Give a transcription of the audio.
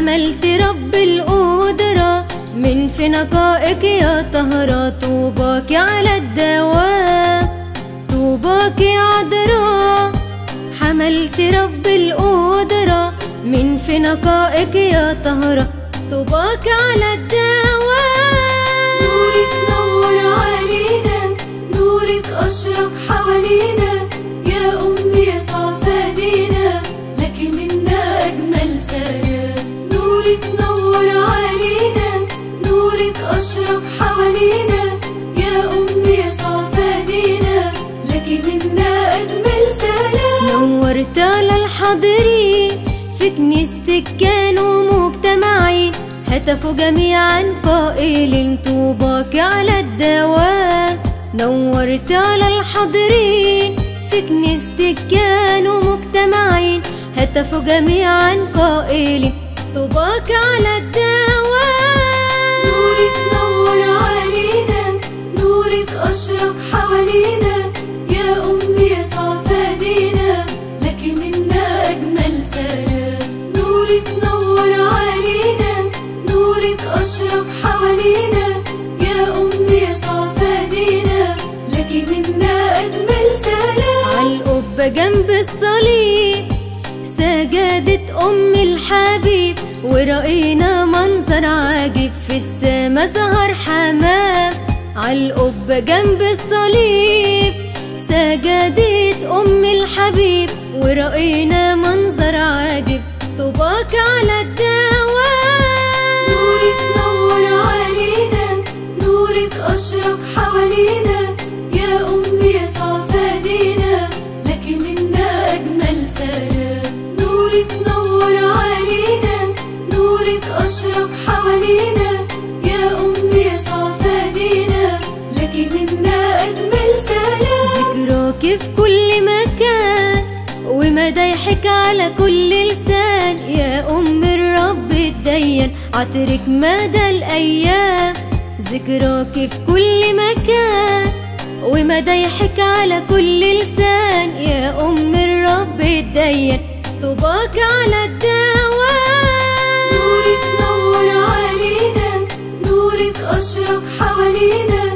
حملت رب القدرة من في نقائك يا طهرة طوباك على الدوام طوباك يا عذراء حملت رب القدرة من في نقائك يا طهرة طوباك على الدوام نورك نور علينا نورك أشرق حوالينا يا أمي يسوع فادينا لك منا أجمل سلام نورك نور علينا نورك أشرق حوالينا يا أمي يسوع فادينا لك منا أجمل سلام نورت على الحاضرين في كنيستك كانوا مجتمعين هتفوا جميعا قائلين طوباك على الدوام نورت على الحاضرين في كنيستك كانوا مجتمعين هتفوا جميعا قائلين طوباك على الدوام نورك نور علينا نورك أشرق حوالينا يا أمي يسوع فادينا لك منا أجمل سلام نورك نور علينا نورك أشرق حوالينا يا أمي يسوع فادينا لك منا أجمل سلام عالقبة جنب الصليب سجدت أم الحبيب ورأينا منظر عاجب في السما ظهر حمام عالقبة جنب الصليب سجدت أم الحبيب ورأينا منظر عاجب طوباك على الدوام نورك نور علينا نورك أشرق حوالينا يا أمي يسوع فادينا لك منا أجمل سلام نورك نور علينا نورك أشرق حوالينا يا أمي يسوع فادينا لك منا أجمل سلام ذكراك في كل مكان ومدايحك على كل لسان يا أم الرب الديان عطرك مدى الأيام ذكراك في كل مكان ومدايحك على كل لسان يا أم الرب الديان طوباك على الدوام نورك نور علينا نورك أشرق حوالينا